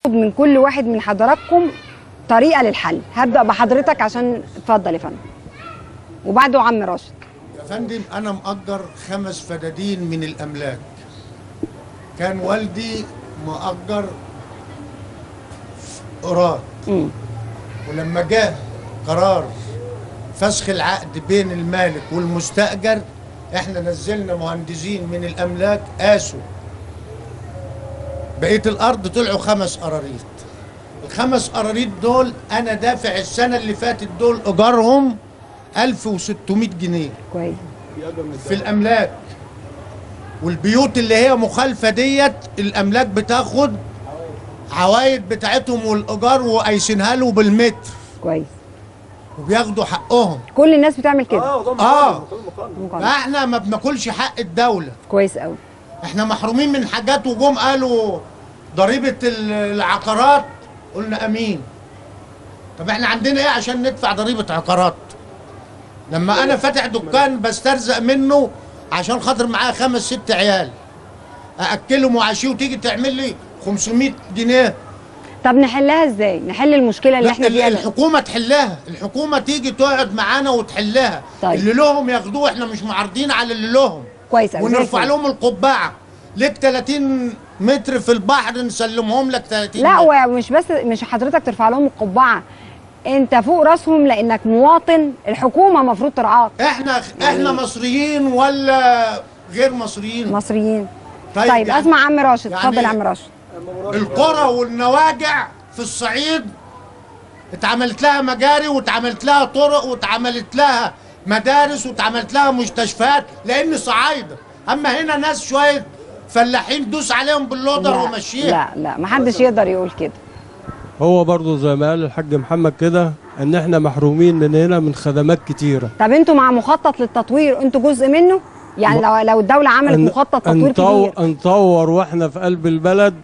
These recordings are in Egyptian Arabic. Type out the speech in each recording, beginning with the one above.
من كل واحد من حضراتكم طريقه للحل هبدا بحضرتك عشان اتفضل يا فندم وبعده عم راشد يا فندم انا مأجر خمس فدادين من الاملاك كان والدي مأجر ايراد مم. ولما جاء قرار فسخ العقد بين المالك والمستأجر احنا نزلنا مهندسين من الاملاك قاسوا بقيه الارض طلعوا خمس قراريط الخمس قراريط دول انا دافع السنه اللي فاتت دول ايجارهم 1600 جنيه كويس في الاملاك والبيوت اللي هي مخالفه ديت الاملاك بتاخد عوايد بتاعتهم والايجار وقايسينها له بالمتر كويس وبياخدوا حقهم كل الناس بتعمل كده اه مقارنة. فاحنا ما بناكلش حق الدوله كويس قوي احنا محرومين من حاجات وجم قالوا ضريبه ال- العقارات قلنا امين طب احنا عندنا ايه عشان ندفع ضريبه عقارات لما انا فاتح دكان بسترزق منه عشان خاطر معايا خمس ست عيال ااكلهم وعشيه وتيجي تعمل لي 500 جنيه طب نحلها ازاي نحل المشكله اللي لا احنا ال- فيها الحكومه تحلها الحكومه تيجي تقعد معانا وتحلها طيب. اللي لهم ياخدوه احنا مش معارضين على اللي لهم كويس قوي زي ونرفع الفل. لهم القبعه ليك 30 متر في البحر نسلمهم لك 30 لا متر. ومش بس مش حضرتك ترفع لهم القبعه انت فوق راسهم لانك مواطن الحكومه المفروض ترعاك احنا احنا مصريين ولا غير مصريين مصريين طيب طيب, يعني- اسمع عم راشد يعني اتفضل يا عم راشد القرى والنواجع في الصعيد اتعملت لها مجاري واتعملت لها طرق واتعملت لها مدارس واتعملت لها مستشفيات لان صعايده اما هنا ناس شويه فلاحين دوس عليهم باللودر لا ومشيها لا لا محدش يقدر يقول كده هو برضه زي ما قال الحاج محمد كده ان احنا محرومين من هنا من خدمات كتيره طب انتوا مع مخطط للتطوير انتوا جزء منه يعني لو لو الدوله عملت ان- مخطط تطوير نطو- كبير نطور واحنا في قلب البلد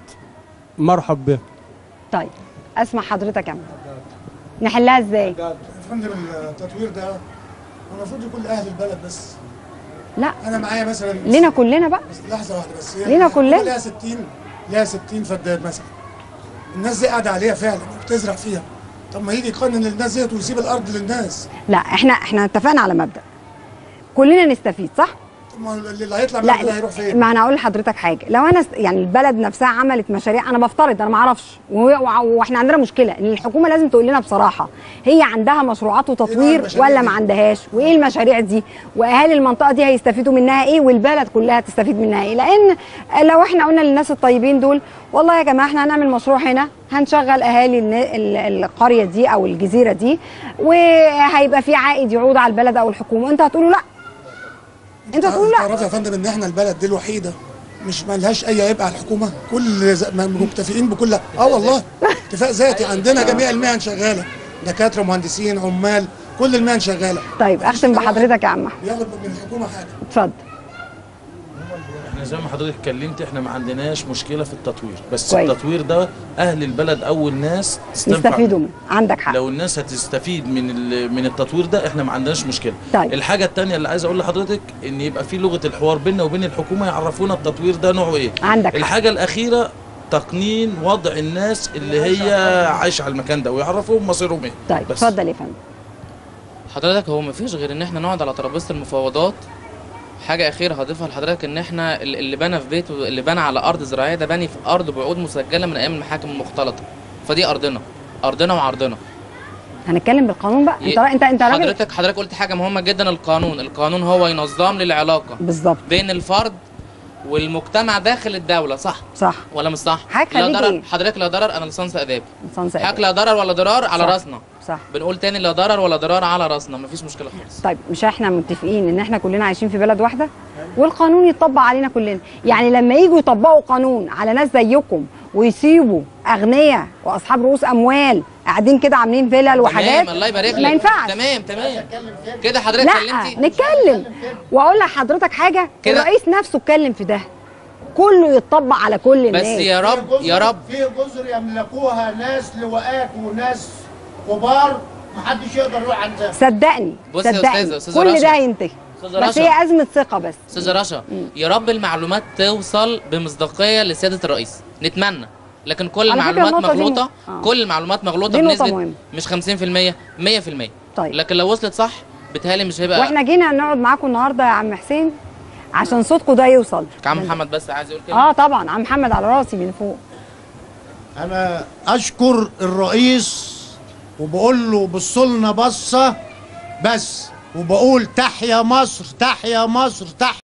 مرحب به طيب اسمع حضرتك يا عم نحلها ازاي يا فندم التطوير ده المفروض يكون لاهل البلد بس لا انا معايا مثلا لينا كلنا بقى بس لحظه واحده بس هي لينا كلنا. ليها 60 ليها 60 فداد مثلا الناس دي قاعده عليها فعلا وبتزرع فيها طب ما يجي يقنن للناس ديت ويسيب الارض للناس لا احنا احنا اتفقنا على مبدا كلنا نستفيد صح طب ما اللي هيطلع من لا الأرض ده هيروح فين؟ ما انا اقول لحضرتك حاجه لو انا س- يعني البلد نفسها عملت مشاريع انا بفترض انا ما اعرفش و- وع- واحنا عندنا مشكله ان الحكومه لازم تقول لنا بصراحه هي عندها مشروعات وتطوير المشاريع ولا دي؟ ما عندهاش وايه المشاريع دي واهالي المنطقه دي هيستفيدوا منها ايه والبلد كلها تستفيد منها ايه لان لو احنا قلنا للناس الطيبين دول والله يا جماعه احنا هنعمل مشروع هنا هنشغل اهالي الن- ال- القريه دي او الجزيره دي وهيبقى في عائد يعود على البلد او الحكومه انتوا هتقولوا لا انتوا هتقولوا لا تعرف يا فندم ان احنا البلد دي الوحيده مش ملهاش اي عيب على الحكومه كل ز- م- مكتفئين بكل اه والله اتفاق ذاتي عندنا جميع المهن شغاله دكاتره مهندسين عمال كل المهن شغاله طيب اختم بحضرتك يا عم أحمد. بياخد من الحكومه حاجه اتفضل احنا زي ما حضرتك اتكلمت احنا ما عندناش مشكله في التطوير بس كويس. التطوير ده اهل البلد اول ناس تستنفع يستفيدوا منه. منه عندك حق لو الناس هتستفيد من ال- من التطوير ده احنا ما عندناش مشكله طيب. الحاجه الثانيه اللي عايز اقول لحضرتك ان يبقى في لغه الحوار بيننا وبين الحكومه يعرفونا التطوير ده نوعه ايه عندك حق. الحاجه الاخيره تقنين وضع الناس اللي هي عايشه على المكان ده ويعرفوهم مصيرهم ايه طيب بس. اتفضل يا فندم حضرتك هو مفيش غير ان احنا نقعد على ترابيزه المفاوضات حاجه اخيره هضيفها لحضرتك ان احنا ال- اللي بنى في بيته اللي بنى على ارض زراعيه ده بني في ارض بعقود مسجله من ايام المحاكم المختلطه فدي ارضنا ارضنا وعرضنا هنتكلم بالقانون بقى انت انت انت راجل حضرتك حضرتك قلت حاجه مهمه جدا القانون القانون هو ينظم لي العلاقه بالظبط بين الفرد والمجتمع داخل الدوله صح صح ولا مش صح حضرتك لا خليك ضرر إيه؟ حضرتك لا ضرر انا لسانس اداب انسان حضرتك سائل لا ضرر ولا ضرار على صح. راسنا صح بنقول تاني لا ضرر ولا ضرار على راسنا مفيش مشكله خالص طيب مش احنا متفقين ان احنا كلنا عايشين في بلد واحده والقانون يتطبق علينا كلنا يعني لما يجوا يطبقوا قانون على ناس زيكم ويسيبوا اغنياء واصحاب رؤوس اموال قاعدين كده عاملين فيلل وحاجات تمام الله يبارك لك ما ينفعش تمام تمام كده حضرتك لا كلمتي نتكلم واقول لحضرتك حاجه كده. الرئيس نفسه اتكلم في ده كله يتطبق على كل بس الناس يا رب يا رب في جزر يملكوها ناس لواءات وناس كبار محدش يقدر يروح عندها صدقني بص يا صدقني أستاذة- أستاذة كل رشا. ده هينتهي أستاذة بس رشا. هي ازمه ثقه بس استاذ رشا يا رب المعلومات توصل بمصداقيه لسياده الرئيس نتمنى لكن كل على فكرة المعلومات النقطة دي م- مغلوطه آه. كل المعلومات مغلوطه دي نقطة بنسبه مهمة. مش 50% 100% طيب. لكن لو وصلت صح بتهيألي مش هيبقى واحنا جينا نقعد معاكم النهارده يا عم حسين عشان صوتكم ده يوصل عم محمد بس عايز يقول كلمه اه طبعا عم محمد على راسي من فوق انا اشكر الرئيس وبقول له بصلنا بصه بس وبقول تحيا مصر تحيا مصر تحيا